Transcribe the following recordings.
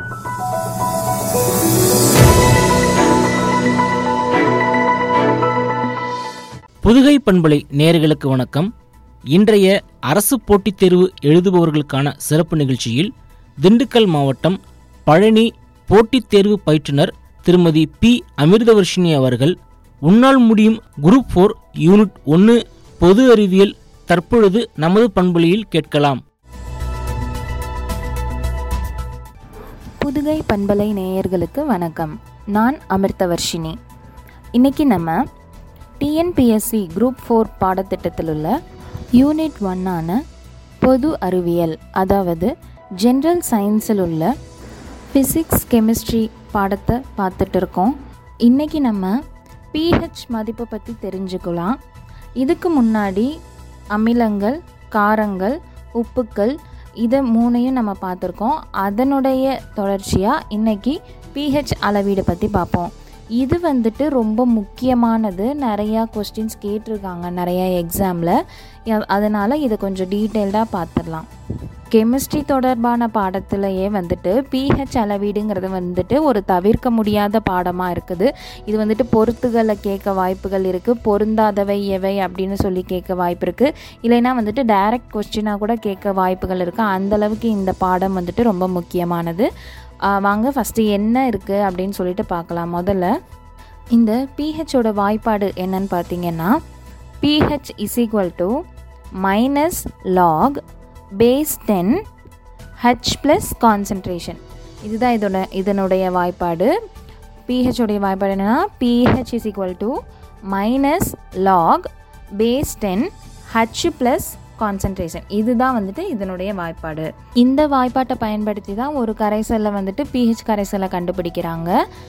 புதுகை பண்பலை நேயர்களுக்கு வணக்கம் இன்றைய அரசு போட்டித் தேர்வு எழுதுபவர்களுக்கான சிறப்பு நிகழ்ச்சியில் திண்டுக்கல் மாவட்டம் பழனி போட்டித் தேர்வு பயிற்றுனர் திருமதி பி அமிர்தவர்ஷினி அவர்கள் உன்னால் முடியும் குரூப் ஃபோர் யூனிட் ஒன்று பொது அறிவியல் தற்பொழுது நமது பண்பலையில் கேட்கலாம் புதுகை பண்பலை நேயர்களுக்கு வணக்கம் நான் அமிர்தவர்ஷினி இன்னைக்கு நம்ம டிஎன்பிஎஸ்சி குரூப் ஃபோர் பாடத்திட்டத்தில் உள்ள யூனிட் ஒன்னான பொது அறிவியல் அதாவது ஜென்ரல் சயின்ஸில் உள்ள ஃபிசிக்ஸ் கெமிஸ்ட்ரி பாடத்தை பார்த்துட்டு இருக்கோம் இன்னைக்கு நம்ம பிஹெச் மதிப்பை பற்றி தெரிஞ்சுக்கலாம் இதுக்கு முன்னாடி அமிலங்கள் காரங்கள் உப்புக்கள் இதை மூணையும் நம்ம பார்த்துருக்கோம் அதனுடைய தொடர்ச்சியாக இன்னைக்கு பிஹெச் அளவீடு பற்றி பார்ப்போம் இது வந்துட்டு ரொம்ப முக்கியமானது நிறையா கொஸ்டின்ஸ் கேட்டிருக்காங்க நிறையா எக்ஸாமில் அதனால் இதை கொஞ்சம் டீட்டெயில்டாக பார்த்துடலாம் கெமிஸ்ட்ரி தொடர்பான பாடத்திலேயே வந்துட்டு பிஹெச் அளவீடுங்கிறது வந்துட்டு ஒரு தவிர்க்க முடியாத பாடமாக இருக்குது இது வந்துட்டு பொருத்துகளை கேட்க வாய்ப்புகள் இருக்குது பொருந்தாதவை எவை அப்படின்னு சொல்லி கேட்க வாய்ப்பு இருக்குது இல்லைன்னா வந்துட்டு டைரக்ட் கொஸ்டினாக கூட கேட்க வாய்ப்புகள் இருக்குது அந்தளவுக்கு இந்த பாடம் வந்துட்டு ரொம்ப முக்கியமானது ஆஹ் வாங்க ஃபஸ்ட்டு என்ன இருக்குது அப்படின்னு சொல்லிட்டு பார்க்கலாம் முதல்ல இந்த பிஹெச்சோட வாய்ப்பாடு என்னன்னு பார்த்தீங்கன்னா pH is equal to minus log base ten H plus concentration இதுதான் இதோட இதனுடைய வாய்ப்பாடு pH உடைய வாய்ப்பாடு என்னென்னா pH is equal to minus log base ten H plus concentration இதுதான் வந்துட்டு இதனுடைய வாய்ப்பாடு இந்த வாய்ப்பாட்டை பயன்படுத்தி தான் ஒரு கரைசலில் வந்துட்டு பிஹெச் கரைசலை கண்டுபிடிக்கிறாங்க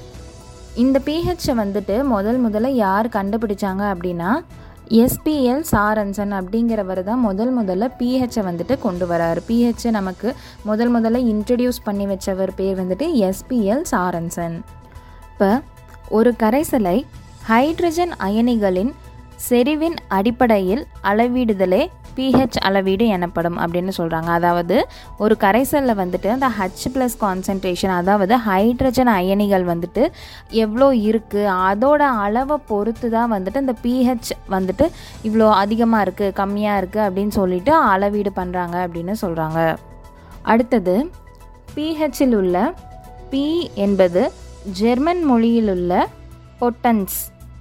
இந்த பிஹெச்சை வந்துட்டு முதல் முதல்ல யார் கண்டுபிடிச்சாங்க அப்படின்னா எஸ்பிஎல் சாரன்சன் அப்படிங்கிறவர் தான் முதல் முதல்ல பிஹெச்சை வந்துட்டு கொண்டு வராரு பிஹெச்சை நமக்கு முதல் முதல்ல இன்ட்ரடியூஸ் பண்ணி வச்சவர் பேர் வந்துட்டு எஸ்பிஎல் சாரன்சன் இப்போ ஒரு கரைசலை ஹைட்ரஜன் அயனிகளின் செறிவின் அடிப்படையில் அளவிடுதலே பிஹெச் அளவீடு எனப்படும் அப்படின்னு சொல்கிறாங்க அதாவது ஒரு கரைசலில் வந்துட்டு அந்த ஹச் ப்ளஸ் கான்சன்ட்ரேஷன் அதாவது ஹைட்ரஜன் அயனிகள் வந்துட்டு எவ்வளோ இருக்குது அதோட அளவை பொறுத்து தான் வந்துட்டு இந்த பிஹெச் வந்துட்டு இவ்வளோ அதிகமாக இருக்குது கம்மியாக இருக்குது அப்படின்னு சொல்லிட்டு அளவீடு பண்ணுறாங்க அப்படின்னு சொல்கிறாங்க அடுத்தது பிஹெச்சில் உள்ள பி என்பது ஜெர்மன் மொழியில் உள்ள பொட்டன்ஸ்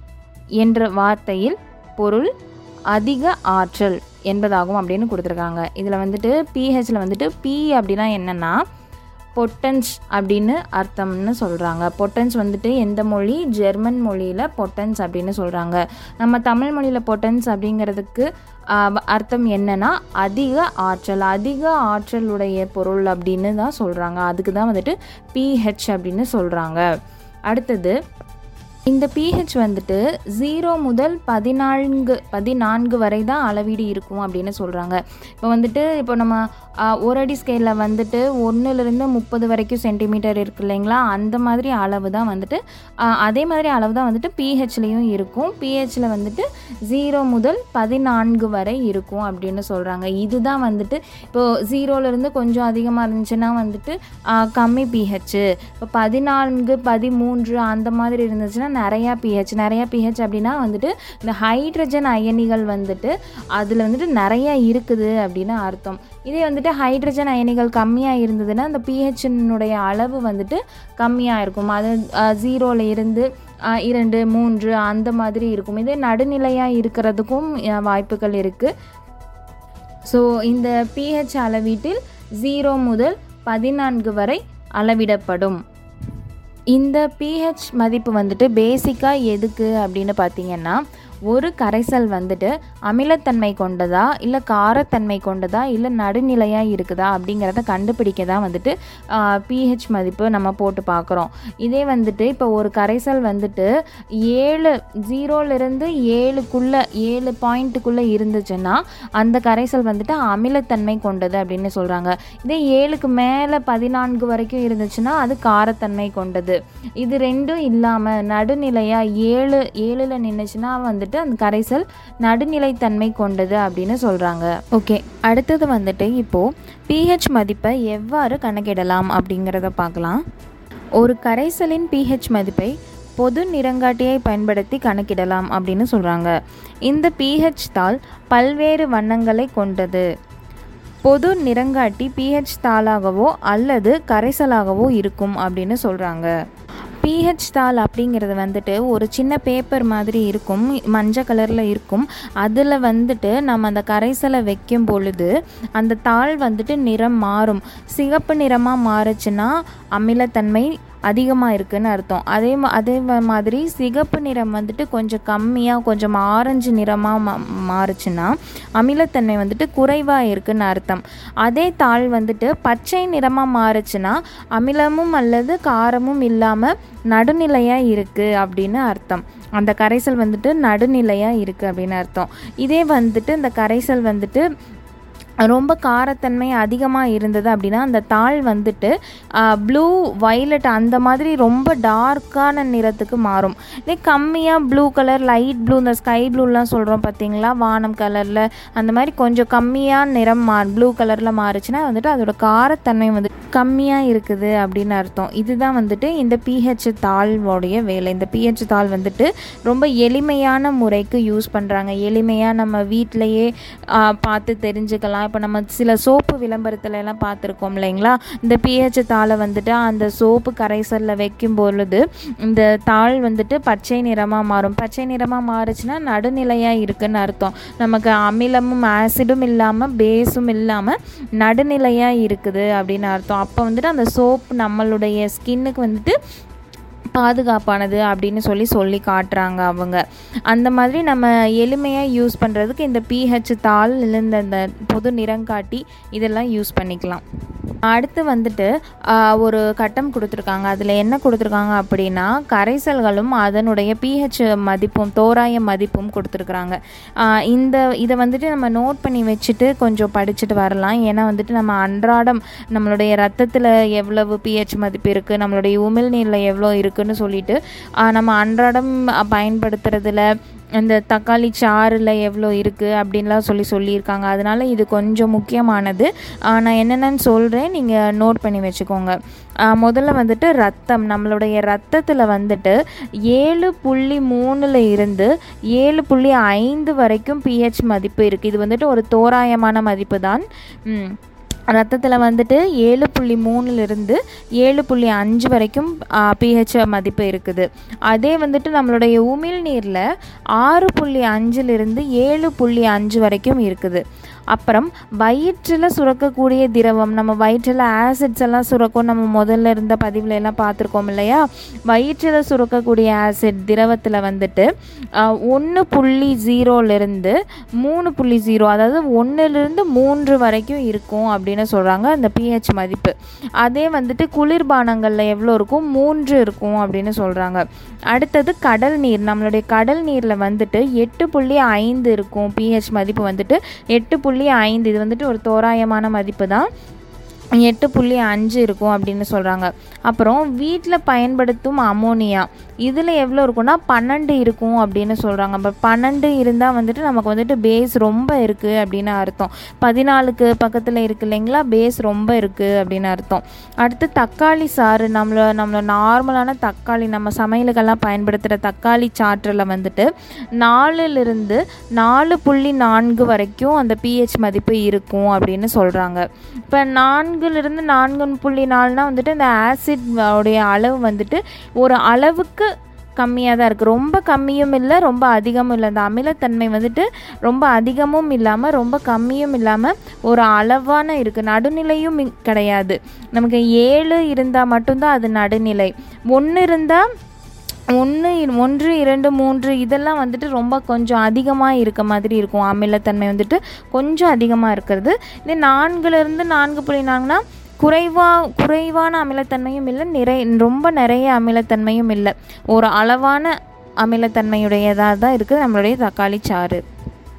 என்ற வார்த்தையில் பொருள் அதிக ஆற்றல் என்பதாகும் அப்படின்னு கொடுத்துருக்காங்க இதில் வந்துட்டு பிஹெச்சில் வந்துட்டு பி அப்படின்னா என்னென்னா பொட்டன்ஸ் அப்படின்னு அர்த்தம்னு சொல்கிறாங்க பொட்டன்ஸ் வந்துட்டு எந்த மொழி ஜெர்மன் மொழியில் பொட்டன்ஸ் அப்படின்னு சொல்கிறாங்க நம்ம தமிழ் மொழியில் பொட்டன்ஸ் அப்படிங்கிறதுக்கு ஆஹ், அர்த்தம் என்னன்னா அதிக ஆற்றல் அதிக ஆற்றலுடைய பொருள் அப்படின்னு தான் சொல்கிறாங்க அதுக்கு தான் வந்துட்டு பிஹெச் அப்படின்னு சொல்கிறாங்க அடுத்தது இந்த பிஹெச் வந்துட்டு ஜீரோ முதல் பதினான்கு பதினான்கு வரை தான் அளவீடு இருக்கும் அப்படின்னு சொல்கிறாங்க இப்போ வந்துட்டு இப்போ நம்ம ஆ, ஒரு அடி ஸ்கேலில் வந்துட்டு ஒன்றுலேருந்து முப்பது வரைக்கும் சென்டிமீட்டர் இருக்கு இல்லைங்களா அந்த மாதிரி அளவு தான் வந்துட்டு ஆ, அதே மாதிரி அளவு தான் வந்துட்டு பிஹெச்லேயும் இருக்கும் பிஹெச்சில் வந்துட்டு ஜீரோ முதல் பதினான்கு வரை இருக்கும் அப்படின்னு சொல்கிறாங்க இதுதான் வந்துட்டு இப்போது ஜீரோலேருந்து கொஞ்சம் அதிகமாக இருந்துச்சுன்னா வந்துட்டு ஆ, கம்மி பிஹெச் இப்போ பதினான்கு பதிமூன்று அந்த மாதிரி இருந்துச்சுன்னா நிறையா பிஹெச் நிறையா பிஹெச் அப்படின்னா வந்துட்டு இந்த ஹைட்ரஜன் அயனிகள் வந்துட்டு அதில் வந்துட்டு நிறையா இருக்குது அப்படின்னு அர்த்தம் இதே வந்துட்டு ஹைட்ரஜன் அயனிகள் கம்மியாக இருந்ததுன்னா அந்த பிஹெச்சினுடைய அளவு வந்துட்டு கம்மியாக இருக்கும் அது ஜீரோவில் இருந்து அஹ், இரண்டு மூன்று அந்த மாதிரி இருக்கும் இதே நடுநிலையாக இருக்கிறதுக்கும் அஹ், வாய்ப்புகள் இருக்குது ஸோ இந்த பிஹெச் அளவீட்டில் ஜீரோ முதல் பதினான்கு வரை அளவிடப்படும் இந்த பிஹெச் மதிப்பு வந்துட்டு பேசிக்காக எதுக்கு அப்படின்னு பார்த்தீங்கன்னா ஒரு கரைசல் வந்துட்டு அமிலத்தன்மை கொண்டதா இல்லை காரத்தன்மை கொண்டதா இல்லை நடுநிலையாக இருக்குதா அப்படிங்கிறத கண்டுபிடிக்க தான் வந்துட்டு பிஹெச் மதிப்பு நம்ம போட்டு பார்க்குறோம் இதே வந்துட்டு இப்போ ஒரு கரைசல் வந்துட்டு ஏழு ஜீரோலேருந்து ஏழுக்குள்ளே ஏழு பாயிண்ட்டுக்குள்ளே இருந்துச்சுன்னா அந்த கரைசல் வந்துட்டு அமிலத்தன்மை கொண்டது அப்படின்னு சொல்கிறாங்க இதே ஏழுக்கு மேலே பதினான்கு வரைக்கும் இருந்துச்சுன்னா அது காரத்தன்மை கொண்டது இது ரெண்டும் இல்லாமல் நடுநிலையாக ஏழு ஏழில் நின்றுச்சுன்னா வந்துட்டு வந்துட்டு அந்த கரைசல் நடுநிலைத்தன்மை கொண்டது அப்படின்னு சொல்கிறாங்க ஓகே அடுத்தது வந்துட்டு இப்போது பிஹெச் மதிப்பை எவ்வாறு கணக்கிடலாம் அப்படிங்கிறத பார்க்கலாம் ஒரு கரைசலின் பிஹெச் மதிப்பை பொது நிறங்காட்டியை பயன்படுத்தி கணக்கிடலாம் அப்படின்னு சொல்கிறாங்க இந்த பிஹெச் தாள் பல்வேறு வண்ணங்களை கொண்டது பொது நிறங்காட்டி பிஹெச் தாளாகவோ அல்லது கரைசலாகவோ இருக்கும் அப்படின்னு சொல்கிறாங்க பிஹெச் தாள் அப்படிங்கிறது வந்துட்டு ஒரு சின்ன பேப்பர் மாதிரி இருக்கும் மஞ்சள் கலரில் இருக்கும் அதில் வந்துட்டு நம்ம அந்த கரைசலை வைக்கும் பொழுது அந்த தாள் வந்துட்டு நிறம் மாறும் சிகப்பு நிறமாக மாறுச்சுன்னா அமிலத்தன்மை அதிகமாக இருக்குன்னு அர்த்தம் அதே மா அதே ம- மாதிரி சிகப்பு நிறம் வந்துட்டு கொஞ்சம் கம்மியாக கொஞ்சம் ஆரஞ்சு நிறமாக மா மாறுச்சுன்னா அமிலத்தன்மை வந்துட்டு குறைவாக இருக்குன்னு அர்த்தம் அதே தாள் வந்துட்டு பச்சை நிறமாக மாறுச்சுன்னா அமிலமும் அல்லது காரமும் இல்லாமல் நடுநிலையாக இருக்குது அப்படின்னு அர்த்தம் அந்த கரைசல் வந்துட்டு நடுநிலையாக இருக்குது அப்படின்னு அர்த்தம் இதே வந்துட்டு இந்த கரைசல் வந்துட்டு ரொம்ப காரத்தன்மை அதிகமாக இருந்தது அப்படின்னா அந்த தாள் வந்துட்டு ப்ளூ வயலட் அந்த மாதிரி ரொம்ப டார்க்கான நிறத்துக்கு மாறும் இதே கம்மியாக ப்ளூ கலர் லைட் ப்ளூ இந்த ஸ்கை ப்ளூலாம் சொல்கிறோம் பார்த்தீங்களா வானம் கலரில் அந்த மாதிரி கொஞ்சம் கம்மியாக நிறம் மா ப்ளூ கலரில் மாறுச்சுன்னா வந்துட்டு அதோட காரத்தன்மை வந்து கம்மியாக இருக்குது அப்படின்னு அர்த்தம் இதுதான் வந்துட்டு இந்த பிஹெச் தாழ்வோடைய வேலை இந்த பிஹெச் தாள் வந்துட்டு ரொம்ப எளிமையான முறைக்கு யூஸ் பண்ணுறாங்க எளிமையாக நம்ம வீட்டிலையே ஆ, பார்த்து தெரிஞ்சுக்கலாம் இப்போ நம்ம சில சோப்பு விளம்பரத்துல எல்லாம் பார்த்துருக்கோம் இல்லைங்களா இந்த பிஹெச் தாளை வந்துட்டு அந்த சோப்பு கரைசலில் வைக்கும் பொழுது இந்த தாள் வந்துட்டு பச்சை நிறமாக மாறும் பச்சை நிறமாக மாறுச்சுன்னா நடுநிலையாக இருக்குன்னு அர்த்தம் நமக்கு அமிலமும் ஆசிடும் இல்லாமல் பேஸும் இல்லாமல் நடுநிலையாக இருக்குது அப்படின்னு அர்த்தம் அப்போ வந்துட்டு அந்த சோப் நம்மளுடைய ஸ்கின்னுக்கு வந்துட்டு பாதுகாப்பானது அப்படின்னு சொல்லி சொல்லி காட்டுறாங்க அவங்க அந்த மாதிரி நம்ம எளிமையாக யூஸ் பண்ணுறதுக்கு இந்த பிஹெச் தாள் இல்லை இந்த இந்த பொது நிறங்காட்டி இதெல்லாம் யூஸ் பண்ணிக்கலாம் அடுத்து வந்துட்டு ஆஹ், ஒரு கட்டம் கொடுத்துருக்காங்க அதில் என்ன கொடுத்துருக்காங்க அப்படின்னா கரைசல்களும் அதனுடைய பிஹெச் மதிப்பும் தோராய மதிப்பும் கொடுத்துருக்குறாங்க ஆஹ், இந்த இதை வந்துட்டு நம்ம நோட் பண்ணி வச்சுட்டு கொஞ்சம் படிச்சுட்டு வரலாம் ஏன்னா வந்துட்டு நம்ம அன்றாடம் நம்மளுடைய ரத்தத்தில் எவ்வளவு பிஹெச் மதிப்பு இருக்குது நம்மளுடைய உமிழ்நீரில் எவ்வளோ இருக்குன்னு சொல்லிட்டு ஆஹ், நம்ம அன்றாடம் அஹ், பயன்படுத்துறதுல இந்த தக்காளி சாறில் எவ்வளோ இருக்குது அப்படின்லாம் சொல்லி சொல்லியிருக்காங்க அதனால் இது கொஞ்சம் முக்கியமானது ஆஹ் நான் என்னென்னு சொல்கிறேன் நீங்கள் நோட் பண்ணி வச்சுக்கோங்க ஆஹ் முதல்ல வந்துட்டு ரத்தம் நம்மளுடைய ரத்தத்தில் வந்துட்டு ஏழு புள்ளி மூணில் இருந்து ஏழு புள்ளி ஐந்து வரைக்கும் பிஹெச் மதிப்பு இருக்குது இது வந்துட்டு ஒரு தோராயமான மதிப்பு தான் ம். ரத்தத்தில் வந்துட்டு ஏழு புள்ளி மூணுலேருந்து ஏழு புள்ளி அஞ்சு வரைக்கும் பிஹெச் மதிப்பு இருக்குது அதே வந்துட்டு நம்மளுடைய உமிழ்நீரில் ஆறு புள்ளி அஞ்சுலேருந்து ஏழு புள்ளி அஞ்சு வரைக்கும் இருக்குது அப்புறம் வயிற்றில் சுரக்கக்கூடிய திரவம் நம்ம வயிற்றில் ஆசிட்ஸ் எல்லாம் சுரக்கும் நம்ம முதல்ல இருந்த பதிவில் எல்லாம் பார்த்துருக்கோம் இல்லையா வயிற்றில் சுரக்கக்கூடிய ஆசிட் திரவத்தில் வந்துட்டு ஒன்று புள்ளி ஜீரோலேருந்து மூணு புள்ளி ஜீரோ அதாவது ஒன்றுலேருந்து மூன்று வரைக்கும் இருக்கும் அப்படின்னு சொல்கிறாங்க அந்த பிஹெச் மதிப்பு அதே வந்துட்டு குளிர்பானங்களில் எவ்வளோ இருக்கும் மூன்று இருக்கும் அப்படின்னு சொல்கிறாங்க அடுத்தது கடல் நீர் நம்மளுடைய கடல் நீரில் வந்துட்டு எட்டு புள்ளி ஐந்து இருக்கும் பிஹெச் மதிப்பு வந்துட்டு எட்டு புள்ளி ஐந்து இது வந்துட்டு ஒரு தோராயமான மதிப்பு தான் எட்டு புள்ளி அஞ்சு இருக்கும் அப்படின்னு சொல்கிறாங்க அப்புறம் வீட்டில் பயன்படுத்தும் அமோனியா இதில் எவ்வளோ இருக்கும்னா பன்னெண்டு இருக்கும் அப்படின்னு சொல்கிறாங்க பட் பன்னெண்டு இருந்தால் வந்துட்டு நமக்கு வந்துட்டு பேஸ் ரொம்ப இருக்குது அப்படின்னு அர்த்தம் பதினாலுக்கு பக்கத்தில் இருக்கு இல்லைங்களா பேஸ் ரொம்ப இருக்குது அப்படின்னு அர்த்தம் அடுத்து தக்காளி சாறு நம்மள நம்மள நார்மலான தக்காளி நம்ம சமையலுக்கெல்லாம் பயன்படுத்துகிற தக்காளி சாற்றில் வந்துட்டு நாலுலேருந்து நாலு புள்ளி நான்கு வரைக்கும் அந்த பிஹெச் மதிப்பு இருக்கும் அப்படின்னு சொல்கிறாங்க இப்போ நான்குலேருந்து நான்கு புள்ளி நாலுனா வந்துட்டு இந்த ஆசிட் உடைய அளவு வந்துட்டு ஒரு அளவுக்கு கம்மியாக தான் இருக்குது ரொம்ப கம்மியும் இல்லை ரொம்ப அதிகமும் இல்லை அந்த அமிலத்தன்மை வந்துட்டு ரொம்ப அதிகமும் இல்லாமல் ரொம்ப கம்மியும் இல்லாமல் ஒரு அளவான இருக்குது நடுநிலையும் இ- கிடையாது நமக்கு ஏழு இருந்தால் மட்டும்தான் அது நடுநிலை ஒன்று இருந்தால் ஒன்று ஒன்று இரண்டு மூன்று இதெல்லாம் வந்துட்டு ரொம்ப கொஞ்சம் அதிகமாக இருக்க மாதிரி இருக்கும் அமிலத்தன்மை வந்துட்டு கொஞ்சம் அதிகமாக இருக்கிறது இதே நான்குலேருந்து நான்கு புள்ளி நான்குனா குறைவா குறைவான அமிலத்தன்மையும் இல்லை நிறை ரொம்ப நிறைய அமிலத்தன்மையும் இல்லை ஒரு அளவான அமிலத்தன்மையுடையதாக தான் இருக்குது நம்மளுடைய தக்காளி சாறு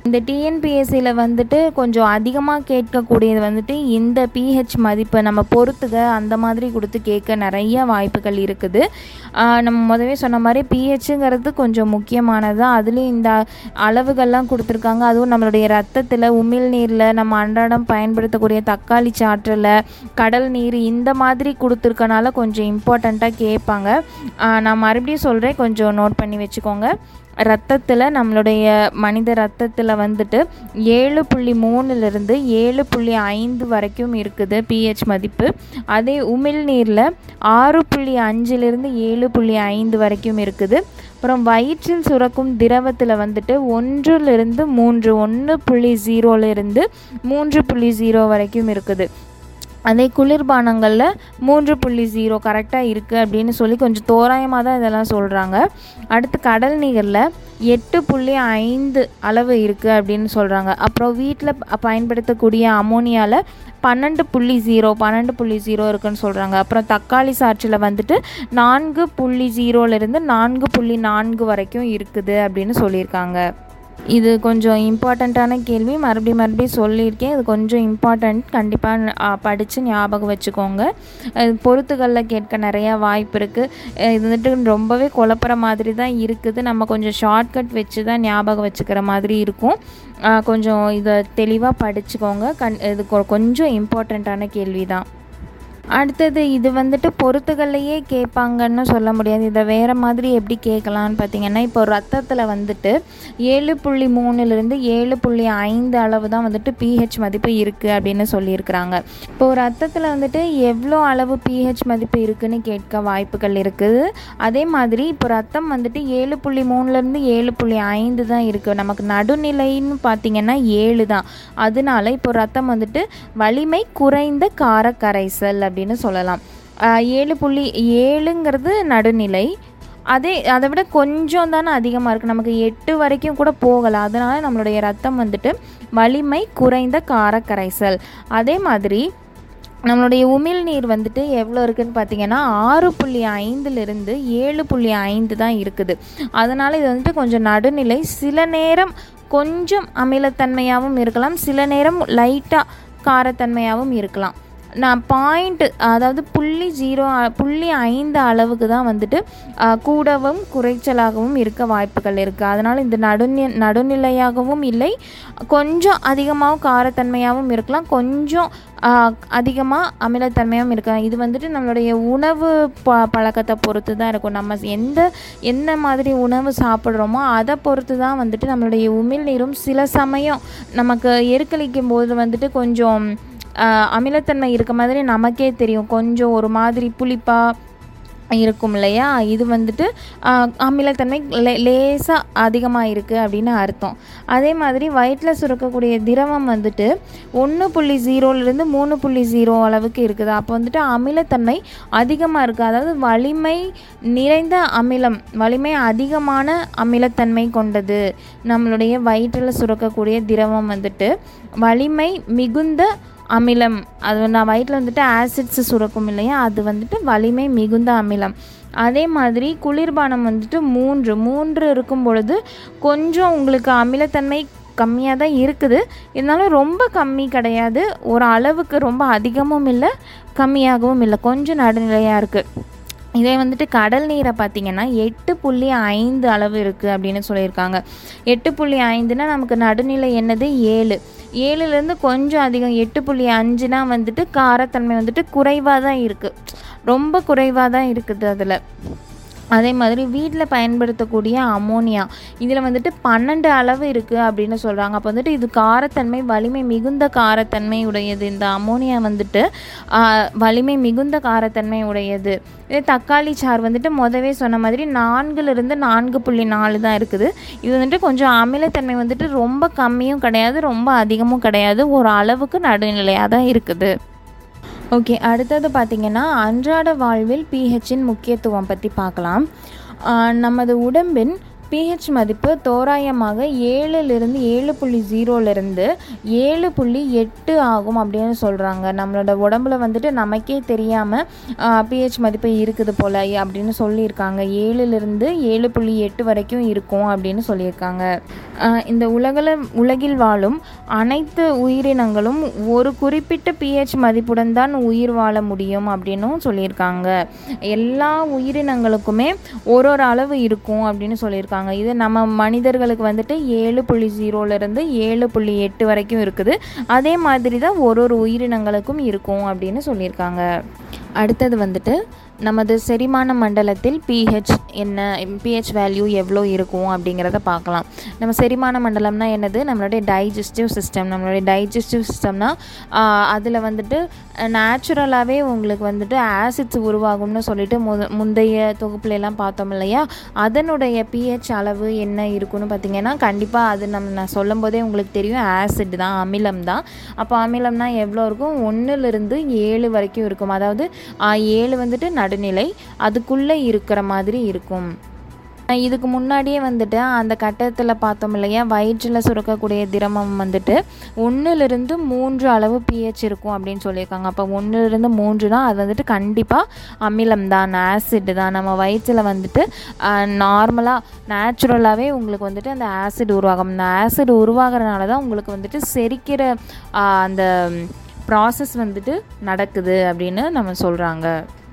இந்த டிஎன்பிஎஸ்சியில் வந்துட்டு கொஞ்சம் அதிகமாக கேட்கக்கூடியது வந்துட்டு இந்த பிஹெச் மதிப்பு நம்ம பொறுத்துக அந்த மாதிரி கொடுத்து கேட்க நிறைய வாய்ப்புகள் இருக்குது ஆஹ் நம்ம முதவே சொன்ன மாதிரி பிஹெச்சுங்கிறது கொஞ்சம் முக்கியமானது அதுலேயும் இந்த அளவுகள்லாம் கொடுத்துருக்காங்க அதுவும் நம்மளுடைய ரத்தத்தில் உமிழ்நீரில் நம்ம அன்றாடம் பயன்படுத்தக்கூடிய தக்காளி சாற்றில் கடல் நீர் இந்த மாதிரி கொடுத்துருக்கனால கொஞ்சம் இம்பார்ட்டண்ட்டாக கேட்பாங்க ஆஹ் நான் மறுபடியும் சொல்கிறேன் கொஞ்சம் நோட் பண்ணி வச்சுக்கோங்க ரத்தத்தில் நம்மளுடைய மனித ரத்தத்தில் வந்துட்டு ஏழு புள்ளி மூணுலேருந்து ஏழு புள்ளி ஐந்து வரைக்கும் இருக்குது பிஹெச் மதிப்பு அதே உமிழ்நீரில் ஆறு புள்ளி அஞ்சுலேருந்து ஏழு புள்ளி ஐந்து வரைக்கும் இருக்குது அப்புறம் வயிற்றில் சுரக்கும் திரவத்தில் வந்துட்டு ஒன்றிலிருந்து மூன்று ஒன்று புள்ளி ஜீரோலேருந்து மூன்று புள்ளி ஜீரோ வரைக்கும் இருக்குது அதே குளிர்பானங்களில் மூன்று புள்ளி ஜீரோ கரெக்டாக இருக்குது அப்படின்னு சொல்லி கொஞ்சம் தோராயமாக தான் இதெல்லாம் சொல்கிறாங்க அடுத்து கடல் நீரில் எட்டு புள்ளி ஐந்து அளவு இருக்குது அப்படின்னு சொல்கிறாங்க அப்புறம் வீட்டில் பயன்படுத்தக்கூடிய அமோனியாவில் பன்னெண்டு புள்ளி ஜீரோ பன்னெண்டு புள்ளி ஜீரோ இருக்குன்னு சொல்கிறாங்க அப்புறம் தக்காளி சாற்றில் வந்துட்டு நான்கு புள்ளி ஜீரோலேருந்து நான்கு புள்ளி நான்கு வரைக்கும் இருக்குது அப்படின்னு சொல்லியிருக்காங்க இது கொஞ்சம் இம்பார்ட்டண்ட்டான கேள்வி மறுபடியும் மறுபடியும் சொல்லியிருக்கேன் இது கொஞ்சம் இம்பார்ட்டண்ட் கண்டிப்பாக படித்து ஞாபகம் வச்சுக்கோங்க இது பொறுத்துகளில் கேட்க நிறையா வாய்ப்பு இருக்குது இது வந்துட்டு ரொம்பவே குழப்புற மாதிரி தான் இருக்குது நம்ம கொஞ்சம் ஷார்ட்கட் வச்சு தான் ஞாபகம் வச்சுக்கிற மாதிரி இருக்கும் ஆஹ் கொஞ்சம் இதை தெளிவாக படிச்சுக்கோங்க கண் இது கொ- கொஞ்சம் இம்பார்ட்டண்ட்டான கேள்வி தான் அடுத்தது இது வந்துட்டு பொறுத்துகள்லையே கேட்பாங்கன்னு சொல்ல முடியாது இதை வேறு மாதிரி எப்படி கேட்கலான்னு பார்த்தீங்கன்னா இப்போ ரத்தத்தில் வந்துட்டு ஏழு புள்ளி மூணுலேருந்து ஏழு புள்ளி ஐந்து அளவு தான் வந்துட்டு பிஹெச் மதிப்பு இருக்குது அப்படின்னு சொல்லியிருக்கிறாங்க இப்போ ரத்தத்தில் வந்துட்டு எவ்வளோ அளவு பிஹெச் மதிப்பு இருக்குன்னு கேட்க வாய்ப்புகள் இருக்குது அதே மாதிரி இப்போ ரத்தம் வந்துட்டு ஏழு புள்ளி மூணுலேருந்து ஏழு புள்ளி ஐந்து தான் இருக்குது நமக்கு நடுநிலைன்னு பார்த்தீங்கன்னா ஏழு தான் அதனால இப்போ ரத்தம் வந்துட்டு வலிமை குறைந்த கார கரைசல் அப்படின்னு சொல்லலாம் ஆஹ் ஏழு புள்ளி ஏழுங்கிறது நடுநிலை அதே அதை விட கொஞ்சம் தானே அதிகமாக இருக்குது நமக்கு எட்டு வரைக்கும் கூட போகலாம் அதனால நம்மளுடைய ரத்தம் வந்துட்டு வலிமை குறைந்த கார கரைசல் அதே மாதிரி நம்மளுடைய உமிழ்நீர் வந்துட்டு எவ்வளோ இருக்குன்னு பார்த்தீங்கன்னா ஆறு புள்ளி ஐந்துலேருந்து ஏழு புள்ளி ஐந்து தான் இருக்குது அதனால் இது வந்துட்டு கொஞ்சம் நடுநிலை சில நேரம் கொஞ்சம் அமிலத்தன்மையாகவும் இருக்கலாம் சில நேரம் லைட்டாக காரத்தன்மையாகவும் இருக்கலாம் நான் பாயிண்ட் அதாவது புள்ளி ஜீரோ புள்ளி ஐந்து அளவுக்கு தான் வந்துட்டு ஆ, கூடவும் குறைச்சலாகவும் இருக்க வாய்ப்புகள் இருக்குது அதனால் இந்த நடுநி நடுநிலையாகவும் இல்லை கொஞ்சம் அதிகமாகவும் காரத்தன்மையாகவும் இருக்கலாம் கொஞ்சம் அதிகமாக அமிலத்தன்மையாகவும் இருக்கலாம் இது வந்துட்டு நம்மளுடைய உணவு ப பழக்கத்தை பொறுத்து தான் இருக்கும் நம்ம எந்த எந்த மாதிரி உணவு சாப்பிட்றோமோ அதை பொறுத்து தான் வந்துட்டு நம்மளுடைய உமிழ்நீரும் சில சமயம் நமக்கு எருக்களிக்கும் போது வந்துட்டு கொஞ்சம் ஆஹ் அமிலத்தன்மை இருக்க மாதிரி நமக்கே தெரியும் கொஞ்சம் ஒரு மாதிரி புளிப்பாக இருக்கும் இல்லையா இது வந்துட்டு ஆஹ் அமிலத்தன்மை லே லேசாக அதிகமாக இருக்குது அப்படின்னு அர்த்தம் அதே மாதிரி வயிற்றில் சுரக்கக்கூடிய திரவம் வந்துட்டு ஒன்று புள்ளி ஜீரோலேருந்து மூணு புள்ளி ஜீரோ அளவுக்கு இருக்குது அப்போ வந்துட்டு அமிலத்தன்மை அதிகமாக இருக்குது அதாவது வலிமை நிறைந்த அமிலம் வலிமை அதிகமான அமிலத்தன்மை கொண்டது நம்மளுடைய வயிற்றில் சுரக்கக்கூடிய திரவம் வந்துட்டு வலிமை மிகுந்த அமிலம் அது நான் வயிற்றில் வந்துட்டு ஆசிட்ஸ் சுரக்கும் இல்லையா அது வந்துட்டு வலிமை மிகுந்த அமிலம் அதே மாதிரி குளிர்பானம் வந்துட்டு மூன்று மூன்று இருக்கும் பொழுது கொஞ்சம் உங்களுக்கு அமிலத்தன்மை கம்மியாக தான் இருக்குது இருந்தாலும் ரொம்ப கம்மி கிடையாது ஒரு அளவுக்கு ரொம்ப அதிகமும் இல்லை கம்மியாகவும் இல்லை கொஞ்சம் நடுநிலையாக இருக்குது இதே வந்துட்டு கடல் நீரை பார்த்தீங்கன்னா எட்டு புள்ளி ஐந்து அளவு இருக்குது அப்படின்னு சொல்லியிருக்காங்க எட்டு புள்ளி ஐந்துனா நமக்கு நடுநிலை என்னது ஏழு ஏழுலேருந்து கொஞ்சம் அதிகம் எட்டு புள்ளி அஞ்சுனா வந்துட்டு காரத்தன்மை வந்துட்டு குறைவாக தான் இருக்குது ரொம்ப குறைவாக தான் இருக்குது அதில் அதே மாதிரி வீட்டில் பயன்படுத்தக்கூடிய அமோனியா இதில் வந்துட்டு பன்னெண்டு அளவு இருக்குது அப்படின்னு சொல்கிறாங்க அப்போ வந்துட்டு இது காரத்தன்மை வலிமை மிகுந்த காரத்தன்மை உடையது இந்த அமோனியா வந்துட்டு ஆ, வலிமை மிகுந்த காரத்தன்மை உடையது இதே தக்காளி சாறு வந்துட்டு முதவே சொன்ன மாதிரி நான்குலேருந்து நான்கு புள்ளி நாலு தான் இருக்குது இது வந்துட்டு கொஞ்சம் அமிலத்தன்மை வந்துட்டு ரொம்ப கம்மியும் கிடையாது ரொம்ப அதிகமும் கிடையாது ஒரு அளவுக்கு நடுநிலையாக தான் இருக்குது ஓகே அடுத்தது பார்த்திங்கன்னா அன்றாட வாழ்வில் பிஹெச்சின் முக்கியத்துவம் பற்றி பார்க்கலாம் ஆஹ் நமது உடம்பின் பிஹெச் மதிப்பு தோராயமாக ஏழுலேருந்து ஏழு புள்ளி ஜீரோலேருந்து ஏழு புள்ளி எட்டு ஆகும் அப்படின்னு சொல்கிறாங்க நம்மளோட உடம்புல வந்துட்டு நமக்கே தெரியாமல் பிஹெச் மதிப்பு இருக்குது போல் அப்படின்னு சொல்லியிருக்காங்க ஏழுலேருந்து ஏழு புள்ளி எட்டு வரைக்கும் இருக்கும் அப்படின்னு சொல்லியிருக்காங்க ஆஹ் இந்த உலகில் உலகில் வாழும் அனைத்து உயிரினங்களும் ஒரு குறிப்பிட்ட பிஹெச் மதிப்புடன் தான் உயிர் வாழ முடியும் அப்படின்னும் சொல்லியிருக்காங்க எல்லா உயிரினங்களுக்குமே ஒரு ஒரு அளவு இருக்கும் அப்படின்னு சொல்லியிருக்காங்க இது நம்ம மனிதர்களுக்கு வந்துட்டு ஏழு புள்ளி ஜீரோலேருந்து ஏழு புள்ளி எட்டு வரைக்கும் இருக்குது அதே மாதிரி தான் ஒரு ஒரு உயிரினங்களுக்கும் இருக்கும் அப்படின்னு சொல்லியிருக்காங்க அடுத்தது வந்துட்டு நமது செரிமான மண்டலத்தில் பிஹெச் என்ன பிஹெச் வேல்யூ எவ்வளோ இருக்கும் அப்படிங்கிறத பார்க்கலாம் நம்ம செரிமான மண்டலம்னா என்னது நம்மளுடைய டைஜஸ்டிவ் சிஸ்டம் நம்மளுடைய டைஜஸ்டிவ் சிஸ்டம்னா அதில் வந்துட்டு நேச்சுரலாகவே உங்களுக்கு வந்துட்டு ஆசிட்ஸ் உருவாகும்னு சொல்லிட்டு முத முந்தைய தொகுப்புல எல்லாம் பார்த்தோம் இல்லையா அதனுடைய பிஹெச் அளவு என்ன இருக்குன்னு பார்த்தீங்கன்னா கண்டிப்பாக அது நம்ம நான் சொல்லும் போதே உங்களுக்கு தெரியும் ஆசிட் தான் அமிலம் தான் அப்போ அமிலம்னா எவ்வளோ இருக்கும் ஒன்றுலேருந்து ஏழு வரைக்கும் இருக்கும் அதாவது ஆ, ஏழு வந்துட்டு நடுநிலை அதுக்குள்ளே இருக்கிற மாதிரி இருக்கும் அஹ் இதுக்கு முன்னாடியே வந்துட்டு அந்த கட்டத்தில் பார்த்தோம் இல்லையா வயிற்றில் சுரக்கக்கூடிய திரவம் வந்துட்டு ஒன்றுலேருந்து மூன்று அளவு பிஹெச் இருக்கும் அப்படின்னு சொல்லியிருக்காங்க அப்போ ஒன்றுலேருந்து மூன்றுனா அது வந்துட்டு கண்டிப்பாக அமிலம் தான் ஆசிட் தான் நம்ம வயிற்றில் வந்துட்டு நார்மலாக நேச்சுரலாகவே உங்களுக்கு வந்துட்டு அந்த ஆசிட் உருவாகும் அந்த ஆசிட் உருவாகிறனால தான் உங்களுக்கு வந்துட்டு செரிக்கிற ஆஹ், அந்த ப்ராசஸ் வந்துட்டு நடக்குது அப்படின்னு நம்ம சொல்கிறாங்க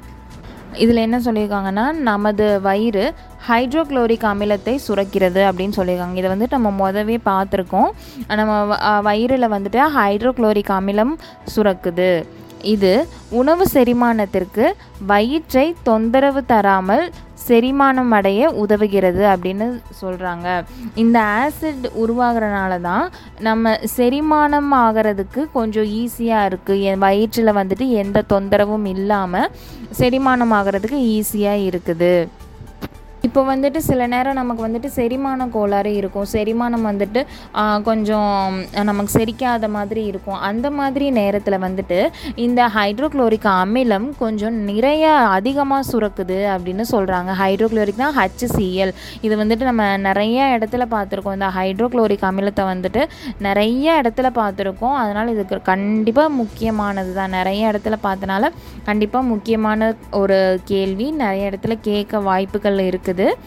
இதில் என்ன சொல்லியிருக்காங்கன்னா நமது வயிறு ஹைட்ரோக்ளோரிக் அமிலத்தை சுரக்கிறது அப்படின்னு சொல்லியிருக்காங்க இதை வந்துட்டு நம்ம முதவே பார்த்துருக்கோம் நம்ம வ- அஹ் வயிறில் வந்துட்டு ஹைட்ரோக்ளோரிக் அமிலம் சுரக்குது இது உணவு செரிமானத்திற்கு வயிற்றை தொந்தரவு தராமல் செரிமானம் அடைய உதவுகிறது அப்படின்னு சொல்கிறாங்க இந்த ஆசிட் உருவாகிறனால தான் நம்ம செரிமானம் ஆகிறதுக்கு கொஞ்சம் ஈஸியாக இருக்குது என் வயிற்றில் வந்துட்டு எந்த தொந்தரவும் இல்லாமல் செரிமானம் ஆகிறதுக்கு ஈஸியாக இருக்குது இப்போ வந்துட்டு சில நேரம் நமக்கு வந்துட்டு செரிமான கோளாறு இருக்கும் செரிமானம் வந்துட்டு ஆ, கொஞ்சம் நமக்கு செரிக்காத மாதிரி இருக்கும் அந்த மாதிரி நேரத்தில் வந்துட்டு இந்த ஹைட்ரோக்ளோரிக் அமிலம் கொஞ்சம் நிறைய அதிகமாக சுரக்குது அப்படின்னு சொல்கிறாங்க ஹைட்ரோக்ளோரிக்னா HCl இது வந்துட்டு நம்ம நிறைய இடத்துல பார்த்துருக்கோம் இந்த ஹைட்ரோக்ளோரிக் அமிலத்தை வந்துட்டு நிறைய இடத்துல பார்த்துருக்கோம் அதனால் இதுக்கு கண்டிப்பாக முக்கியமானது தான் நிறைய இடத்துல பார்த்தனால கண்டிப்பாக முக்கியமான ஒரு கேள்வி நிறைய இடத்துல கேட்க வாய்ப்புகள் இருக்குது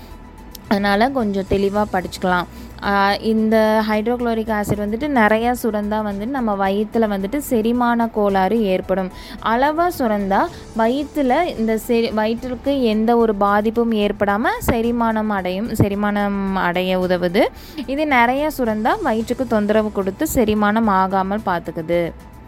அதனால் கொஞ்சம் தெளிவாக படிச்சுக்கலாம் ஆஹ் இந்த ஹைட்ரோக்ளோரிக் ஆசிட் வந்துட்டு நிறையா சுரந்தா வந்துட்டு நம்ம வயிற்றில் வந்துட்டு செரிமான கோளாறு ஏற்படும் அளவாக சுரந்தா வயிற்றில் இந்த செரி வயிற்றுக்கு எந்த ஒரு பாதிப்பும் ஏற்படாமல் செரிமானம் அடையும் செரிமானம் அடைய உதவுது இது நிறைய சுரந்தா வயிற்றுக்கு தொந்தரவு கொடுத்து செரிமானம் ஆகாமல் பார்த்துக்குது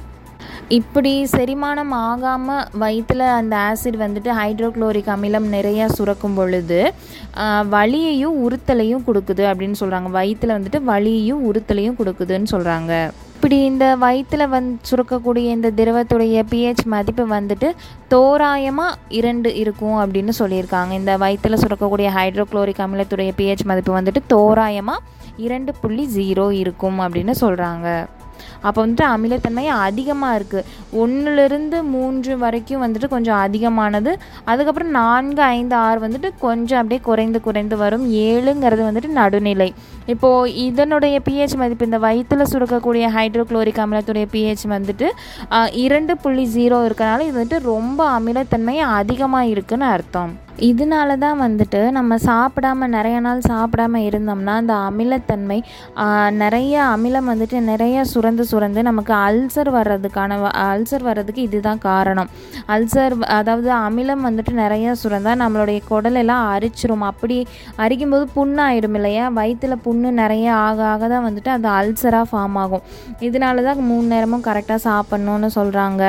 இப்படி செரிமானம் ஆகாமல் வயிற்றில் அந்த ஆசிட் வந்துட்டு ஹைட்ரோக்ளோரிக் அமிலம் நிறையா சுரக்கும் பொழுது ஆஹ், வலியையும் உறுத்தலையும் கொடுக்குது அப்படின்னு சொல்கிறாங்க வயிற்றில் வந்துட்டு வலியையும் உறுத்தலையும் கொடுக்குதுன்னு சொல்கிறாங்க இப்படி இந்த வயிற்றில் வந் சுரக்கக்கூடிய இந்த திரவத்துடைய பிஹெச் மதிப்பு வந்துட்டு தோராயமாக இரண்டு இருக்கும் அப்படின்னு சொல்லியிருக்காங்க இந்த வயிற்றில் சுரக்கக்கூடிய ஹைட்ரோக்ளோரிக் அமிலத்துடைய பிஹெச் மதிப்பு வந்துட்டு தோராயமாக இரண்டு புள்ளி ஜீரோ இருக்கும் அப்படின்னு சொல்கிறாங்க அப்போ வந்துட்டு அமிலத்தன்மை அதிகமாக இருக்குது ஒன்றுலேருந்து மூன்று வரைக்கும் வந்துட்டு கொஞ்சம் அதிகமானது அதுக்கப்புறம் நான்கு ஐந்து ஆறு வந்துட்டு கொஞ்சம் அப்படியே குறைந்து குறைந்து வரும் ஏழுங்கிறது வந்துட்டு நடுநிலை இப்போது இதனுடைய பிஹெச் மதிப்பு இந்த வயிற்றில் சுரக்கக்கூடிய ஹைட்ரோக்ளோரிக் அமிலத்துடைய பிஹெச் வந்துட்டு ஆஹ், இரண்டு புள்ளி ஜீரோ இருக்கனால இது வந்துட்டு ரொம்ப அமிலத்தன்மை அதிகமாக இருக்குன்னு அர்த்தம் இதனால தான் வந்துட்டு நம்ம சாப்பிடாம நிறைய நாள் சாப்பிடாம இருந்தோம்னா அந்த அமிலத்தன்மை ஆஹ், நிறைய அமிலம் வந்துட்டு நிறைய சுரந்து சுரந்து நமக்கு அல்சர் வர்றதுக்கான வ- அல்சர் வர்றதுக்கு இதுதான் காரணம் அல்சர் வ- அதாவது அமிலம் வந்துட்டு நிறைய சுரந்தா நம்மளுடைய குடலெல்லாம் அரிச்சிரும் அப்படி அரிக்கும்போது புண்ணாயிடும் இல்லையா வயிற்றில் புண்ணு நிறைய ஆக ஆக தான் வந்துட்டு அது அல்சராக ஃபார்ம் ஆகும் இதனால தான் மூணு நேரமும் கரெக்டாக சாப்பிட்ணுன்னு சொல்கிறாங்க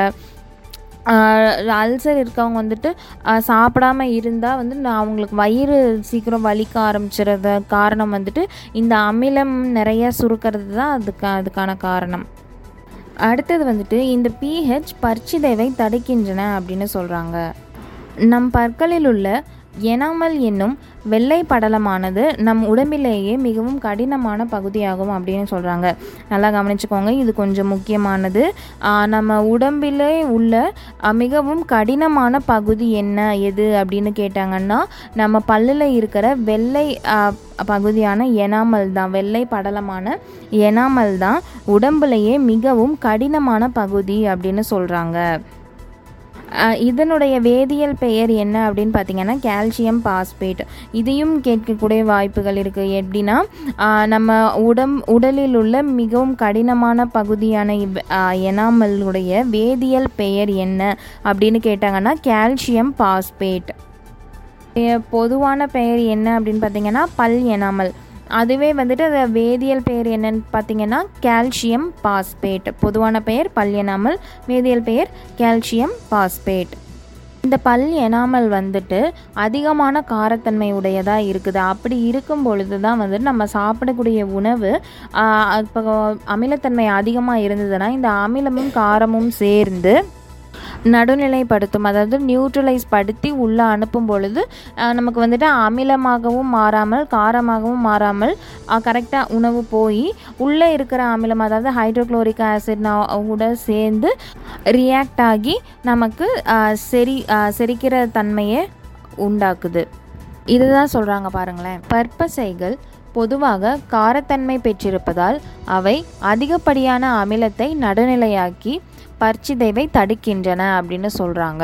அல்சர் இருக்கவங்க வந்துட்டு ஆஹ் சாப்பிடாம இருந்தால் வந்து நான் அவங்களுக்கு வயிறு சீக்கிரம் வலிக்க ஆரம்பிச்சிறது காரணம் வந்துட்டு இந்த அமிலம் நிறைய சுருக்கிறது தான் அதுக்கு அதுக்கான காரணம் அடுத்தது வந்துட்டு இந்த பிஹெச் பற்சிதைவை தடுக்கின்றன அப்படின்னு சொல்கிறாங்க நம் பற்களில் உள்ள எனாமல் என்னும் வெள்ளை படலமானது நம் உடம்பிலேயே மிகவும் கடினமான பகுதியாகும் அப்படின்னு சொல்கிறாங்க நல்லா கவனிச்சுக்கோங்க இது கொஞ்சம் முக்கியமானது ஆஹ் நம்ம உடம்பிலே உள்ள ஆஹ் மிகவும் கடினமான பகுதி என்ன எது அப்படின்னு கேட்டாங்கன்னா நம்ம பல்லில் இருக்கிற வெள்ளை ஆஹ் பகுதியான எனாமல் தான் வெள்ளை படலமான எனாமல் தான் உடம்புலையே மிகவும் கடினமான பகுதி அப்படின்னு சொல்கிறாங்க அஹ் இதனுடைய வேதியியல் பெயர் என்ன அப்படின்னு பார்த்தீங்கன்னா கால்சியம் பாஸ்பேட் இதையும் கேட்கக்கூடிய வாய்ப்புகள் இருக்குது எப்படின்னா அஹ் நம்ம உடம் உடலில் உள்ள மிகவும் கடினமான பகுதியான இவ் அஹ் எனாமலுடைய வேதியியல் பெயர் என்ன அப்படின்னு கேட்டாங்கன்னா கால்சியம் பாஸ்பேட் பொதுவான பெயர் என்ன அப்படின்னு பார்த்தீங்கன்னா பல் எனாமல் அதுவே வந்துட்டு அது வேதியியல் பெயர் என்னன்னு பார்த்தீங்கன்னா கால்சியம் பாஸ்பேட் பொதுவான பெயர் பல் எனாமல் வேதியியல் பெயர் கால்சியம் பாஸ்பேட் இந்த பல் எனாமல் வந்துட்டு அதிகமான காரத்தன்மை உடையதாக இருக்குது அப்படி இருக்கும் பொழுது தான் வந்துட்டு நம்ம சாப்பிடக்கூடிய உணவு ஆஹ், இப்போ அமிலத்தன்மை அதிகமாக இருந்ததுன்னா இந்த அமிலமும் காரமும் சேர்ந்து நடுநிலைப்படுத்தும் அதாவது நியூட்ரலைஸ் படுத்தி உள்ளே அனுப்பும் பொழுது அஹ், நமக்கு வந்துட்டு அமிலமாகவும் மாறாமல் காரமாகவும் மாறாமல் கரெக்டாக உணவு போய் உள்ளே இருக்கிற அமிலம் அதாவது ஹைட்ரோக்ளோரிக் ஆசிட் கூட சேர்ந்து ரியாக்ட் ஆகி நமக்கு அஹ், செரி அஹ், செரிக்கிற தன்மையை உண்டாக்குது இதுதான் சொல்கிறாங்க பாருங்களேன் பற்பசைகள் பொதுவாக காரத்தன்மை பெற்றிருப்பதால் அவை அதிகப்படியான அமிலத்தை நடுநிலையாக்கி பற்சிதைவை தடுக்கின்றன அப்படின்னு சொல்கிறாங்க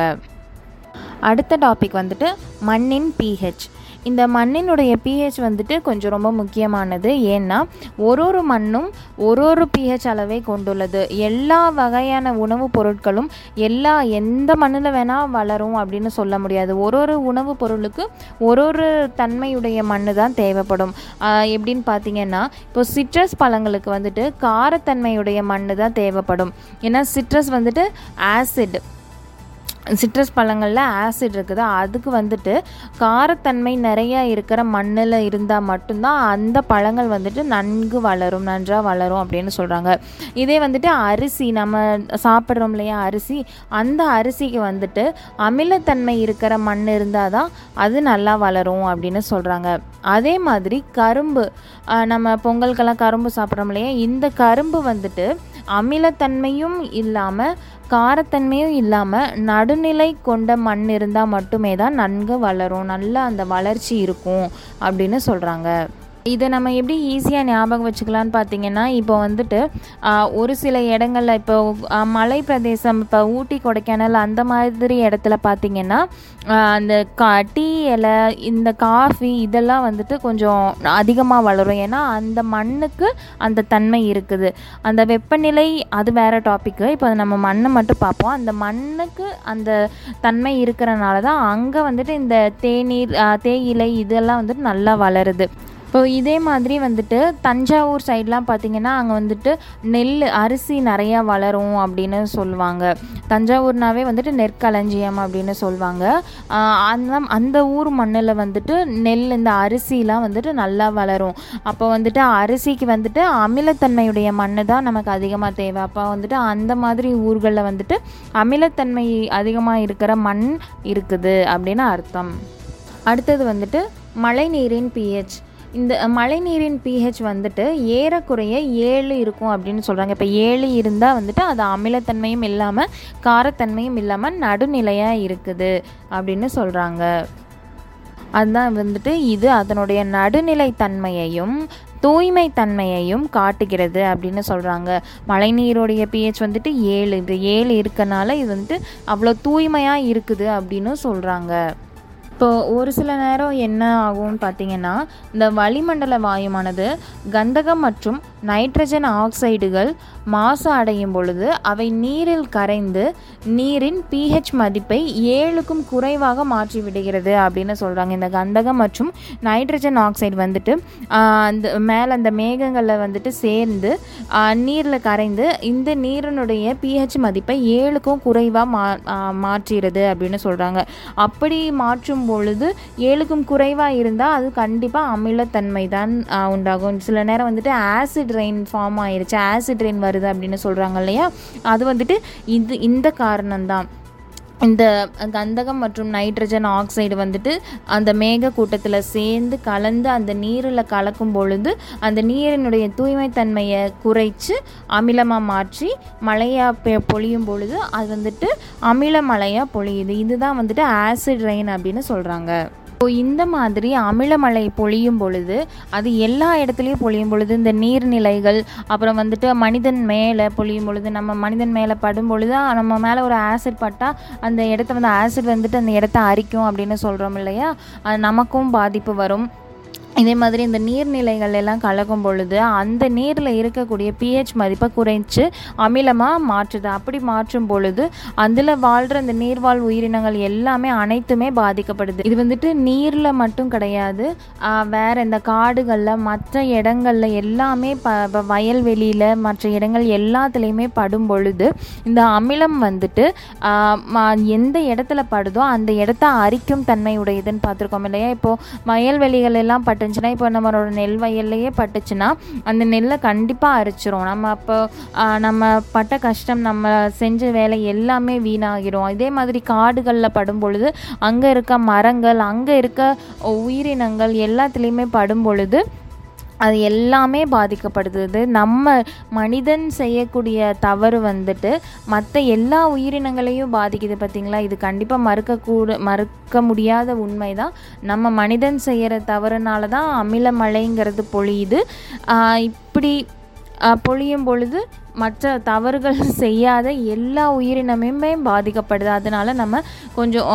அடுத்த டாபிக் வந்துட்டு மண்ணின் பிஹெச் இந்த மண்ணினுடைய பிஹெச் வந்துட்டு கொஞ்சம் ரொம்ப முக்கியமானது ஏன்னா ஒரு ஒரு மண்ணும் ஒரு ஒரு பிஹெச் அளவை கொண்டுள்ளது எல்லா வகையான உணவுப் பொருட்களும் எல்லா எந்த மண்ணில் வேணால் வளரும் அப்படின்னு சொல்ல முடியாது ஒரு ஒரு உணவுப் பொருளுக்கு ஒரு ஒரு தன்மையுடைய மண் தான் தேவைப்படும் ஆஹ் எப்படின்னு பார்த்தீங்கன்னா இப்போ சிட்ரஸ் பழங்களுக்கு வந்துட்டு காரத்தன்மையுடைய மண் தான் தேவைப்படும் ஏன்னா சிட்ரஸ் வந்துட்டு ஆசிட் சிட்ரஸ் பழங்களில் ஆசிட் இருக்குது அதுக்கு வந்துட்டு காரத்தன்மை நிறையா இருக்கிற மண்ணில் இருந்தால் மட்டும்தான் அந்த பழங்கள் வந்துட்டு நன்கு வளரும் நன்றாக வளரும் அப்படின்னு சொல்கிறாங்க இதே வந்துட்டு அரிசி நம்ம சாப்பிட்றோம் இல்லையா அரிசி அந்த அரிசிக்கு வந்துட்டு அமிலத்தன்மை இருக்கிற மண் இருந்தால் தான் அது நல்லா வளரும் அப்படின்னு சொல்கிறாங்க அதே மாதிரி கரும்பு ஆஹ் நம்ம பொங்கலுக்கெல்லாம் கரும்பு சாப்பிட்றோம் இல்லையா இந்த கரும்பு வந்துட்டு அமிலத்தன்மையும் இல்லாமல் காரத்தன்மையும் இல்லாமல் நடுநிலை கொண்ட மண் இருந்தால் மட்டுமே தான் நன்கு வளரும் நல்ல அந்த வளர்ச்சி இருக்கும் அப்படின்னு சொல்கிறாங்க இதை நம்ம எப்படி ஈஸியாக ஞாபகம் வச்சுக்கலான்னு பார்த்தீங்கன்னா இப்போ வந்துட்டு ஆஹ், ஒரு சில இடங்களில் இப்போ ஆஹ், மலை பிரதேசம் இப்போ ஊட்டி கொடைக்கானல் அந்த மாதிரி இடத்துல பார்த்தீங்கன்னா ஆஹ், அந்த கா டீ இலை இந்த காஃபி இதெல்லாம் வந்துட்டு கொஞ்சம் அதிகமாக வளரும் ஏன்னா அந்த மண்ணுக்கு அந்த தன்மை இருக்குது அந்த வெப்பநிலை அது வேற டாப்பிக்கு இப்போ நம்ம மண்ணை மட்டும் பார்ப்போம் அந்த மண்ணுக்கு அந்த தன்மை இருக்கிறனால தான் அங்கே வந்துட்டு இந்த தேநீர் ஆஹ், தேயிலை இதெல்லாம் வந்துட்டு நல்லா வளருது இப்போ இதே மாதிரி வந்துட்டு தஞ்சாவூர் சைட்லாம் பார்த்தீங்கன்னா அங்கே வந்துட்டு நெல் அரிசி நிறையா வளரும் அப்படின்னு சொல்லுவாங்க தஞ்சாவூர்னாவே வந்துட்டு நெற்களஞ்சியம் அப்படின்னு சொல்லுவாங்க ஆஹ் அந்த அந்த ஊர் மண்ணில் வந்துட்டு நெல் இந்த அரிசிலாம் வந்துட்டு நல்லா வளரும் அப்போ வந்துட்டு அரிசிக்கு வந்துட்டு அமிலத்தன்மையுடைய மண் தான் நமக்கு அதிகமாக தேவை அப்போ வந்துட்டு அந்த மாதிரி ஊர்களில் வந்துட்டு அமிலத்தன்மை அதிகமாக இருக்கிற மண் இருக்குது அப்படின்னு அர்த்தம் அடுத்தது வந்துட்டு மழைநீரின் பிஹெச் இந்த மழைநீரின் பிஹெச் வந்துட்டு ஏறக்குறைய ஏழு இருக்கும் அப்படின்னு சொல்கிறாங்க இப்போ ஏழு இருந்தால் வந்துட்டு அது அமிலத்தன்மையும் இல்லாமல் காரத்தன்மையும் இல்லாமல் நடுநிலையாக இருக்குது அப்படின்னு சொல்கிறாங்க அதுதான் வந்துட்டு இது அதனுடைய நடுநிலைத்தன்மையையும் தூய்மை தன்மையையும் காட்டுகிறது அப்படின்னு சொல்கிறாங்க மழைநீருடைய பிஹெச் வந்துட்டு ஏழு இது ஏழு இருக்கனால இது வந்துட்டு அவ்வளோ தூய்மையாக இருக்குது அப்படின்னு சொல்கிறாங்க இப்போ ஒரு சில நேரம் என்ன ஆகும்னு பார்த்தீங்கன்னா இந்த வளிமண்டல வாயுமானது கந்தகம் மற்றும் நைட்ரஜன் ஆக்சைடுகள் மாசு அடையும் பொழுது அவை நீரில் கரைந்து நீரின் pH மதிப்பை ஏழுக்கும் குறைவாக மாற்றி விடுகிறது அப்படின்னு சொல்கிறாங்க இந்த கந்தகம் மற்றும் நைட்ரஜன் ஆக்சைடு வந்துட்டு ஆஹ், அந்த மேலே அந்த மேகங்களில் வந்துட்டு சேர்ந்து நீரில் கரைந்து இந்த நீரினுடைய pH மதிப்பை ஏழுக்கும் குறைவாக மா ஆஹ், மாற்றிடுது அப்படின்னு சொல்கிறாங்க அப்படி மாற்றும் பொழுது ஏழுக்கும் குறைவாக இருந்தால் அது கண்டிப்பாக அமிலத்தன்மை தான் ஆஹ், உண்டாகும் சில நேரம் வந்துட்டு ஆசிட் ரெயின் ஃபார்ம் ஆயிருச்சு ஆசிட் ரெயின் வருது அப்படின்னு சொல்கிறாங்க இல்லையா அது வந்துட்டு இது இந்த காரணம்தான் இந்த கந்தகம் மற்றும் நைட்ரஜன் ஆக்சைடு வந்துட்டு அந்த மேக கூட்டத்தில் சேர்ந்து கலந்து அந்த நீரில் கலக்கும் பொழுது அந்த நீரினுடைய தூய்மைத்தன்மையை குறைச்சி அமிலமாக மாற்றி மழையாக பொழியும் பொழுது அது வந்துட்டு அமில மழையாக பொழியுது இதுதான் வந்துட்டு ஆசிட் ரெயின் அப்படின்னு சொல்கிறாங்க இப்போ இந்த மாதிரி அமிலமழை பொழியும் பொழுது அது எல்லா இடத்துலையும் பொழியும் பொழுது இந்த நீர்நிலைகள் அப்புறம் வந்துட்டு மனிதன் மேலே பொழியும் பொழுது நம்ம மனிதன் மேலே படும் பொழுது நம்ம மேலே ஒரு ஆசிட் பட்டால் அந்த இடத்த வந்து ஆசிட் வந்துட்டு அந்த இடத்த அரிக்கும் அப்படின்னு சொல்கிறோம் இல்லையா அது நமக்கும் பாதிப்பு வரும் இதே மாதிரி இந்த நீர்நிலைகள் எல்லாம் கலக்கும் பொழுது அந்த நீரில் இருக்கக்கூடிய பிஹெச் மதிப்பை குறைச்சி அமிலமாக மாற்றுது அப்படி மாற்றும் பொழுது அதில் வாழ்கிற இந்த நீர்வாழ் உயிரினங்கள் எல்லாமே அனைத்துமே பாதிக்கப்படுது இது வந்துட்டு நீரில் மட்டும் கிடையாது ஆஹ் வேற இந்த காடுகளில் மற்ற இடங்கள்ல எல்லாமே ப ப- வயல்வெளியில் மற்ற இடங்கள் எல்லாத்துலேயுமே படும் பொழுது இந்த அமிலம் வந்துட்டு ஆஹ் ம- எந்த இடத்துல படுதோ அந்த இடத்த அரிக்கும் தன்மை உடையதுன்னு பார்த்துருக்கோம் இல்லையா இப்போது வயல்வெளிகள் எல்லாம் பட்டுச்சுன்னா இப்போ நம்மளோட நெல் வயல்லையே பட்டுச்சுன்னா அந்த நெல்லை கண்டிப்பாக அரிச்சிரும் நம்ம அப்போ ஆஹ் நம்ம பட்ட கஷ்டம் நம்ம செஞ்ச வேலை எல்லாமே வீணாகிரும் இதே மாதிரி காடுகளில் படும் பொழுது அங்கே இருக்க மரங்கள் அங்கே இருக்க உயிரினங்கள் எல்லாத்துலேயுமே படும் பொழுது அது எல்லாமே பாதிக்கப்படுது நம்ம மனிதன் செய்யக்கூடிய தவறு வந்துட்டு மற்ற எல்லா உயிரினங்களையும் பாதிக்குது பார்த்தீங்களா இது கண்டிப்பாக மறுக்கக்கூட மறுக்க முடியாத உண்மை தான் நம்ம மனிதன் செய்கிற தவறுனால தான் அமில மழைங்கிறது பொழியுது ஆஹ் இப்படி ஆஹ் பொழியும் பொழுது மற்ற தவறுகள் செய்யாத எல்லா உயிரினமுமே பாதிக்கப்படுது அதனால நம்ம கொஞ்சம்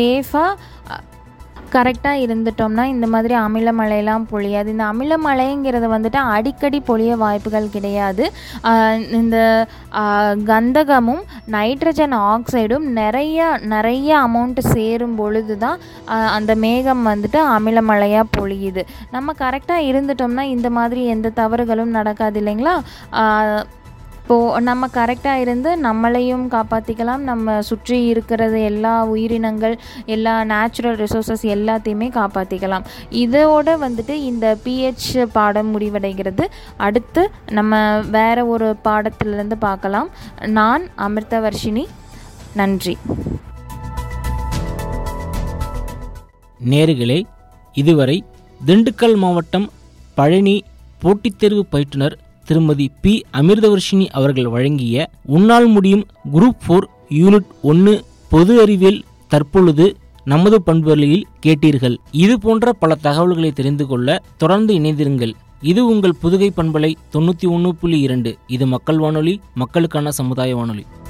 சேஃபாக கரெக்டாக இருந்துட்டோம்னா இந்த மாதிரி அமில மழையெல்லாம் பொழியாது இந்த அமில மழைங்கிறது வந்துட்டு அடிக்கடி பொழிய வாய்ப்புகள் கிடையாது ஆஹ் இந்த ஆஹ் கந்தகமும் நைட்ரஜன் ஆக்சைடும் நிறைய நிறைய அமௌண்ட் சேரும் பொழுது தான் ஆஹ் அந்த மேகம் வந்துட்டு அமில மழையாக பொழியுது நம்ம கரெக்டாக இருந்துட்டோம்னா இந்த மாதிரி எந்த தவறுகளும் நடக்காது இல்லைங்களா ஆஹ் இப்போது நம்ம கரெக்டாக இருந்து நம்மளையும் காப்பாற்றிக்கலாம் நம்ம சுற்றி இருக்கிறது எல்லா உயிரினங்கள் எல்லா நேச்சுரல் ரிசோர்ஸஸ் எல்லாத்தையுமே காப்பாற்றிக்கலாம் இதோட வந்துட்டு இந்த பிஹெச் பாடம் முடிவடைகிறது அடுத்து நம்ம வேற ஒரு பாடத்திலிருந்து பார்க்கலாம் நான் அமிர்தவர்ஷினி நன்றி நேர்களே இதுவரை திண்டுக்கல் மாவட்டம் பழனி போட்டித் தேர்வு பயிற்றுனர் திருமதி பி அமிர்தவர்ஷினி அவர்கள் வழங்கிய உன்னால் முடியும் குரூப் ஃபோர் யூனிட் ஒன்று பொது அறிவியல் தற்பொழுது நமது பண்புகளில் கேட்டீர்கள் இது போன்ற பல தகவல்களை தெரிந்து கொள்ள தொடர்ந்து இணைந்திருங்கள் இது உங்கள் புதுகை பண்பலை தொண்ணூற்றி ஒன்று புள்ளி இரண்டு இது மக்கள் வானொலி மக்களுக்கான சமுதாய வானொலி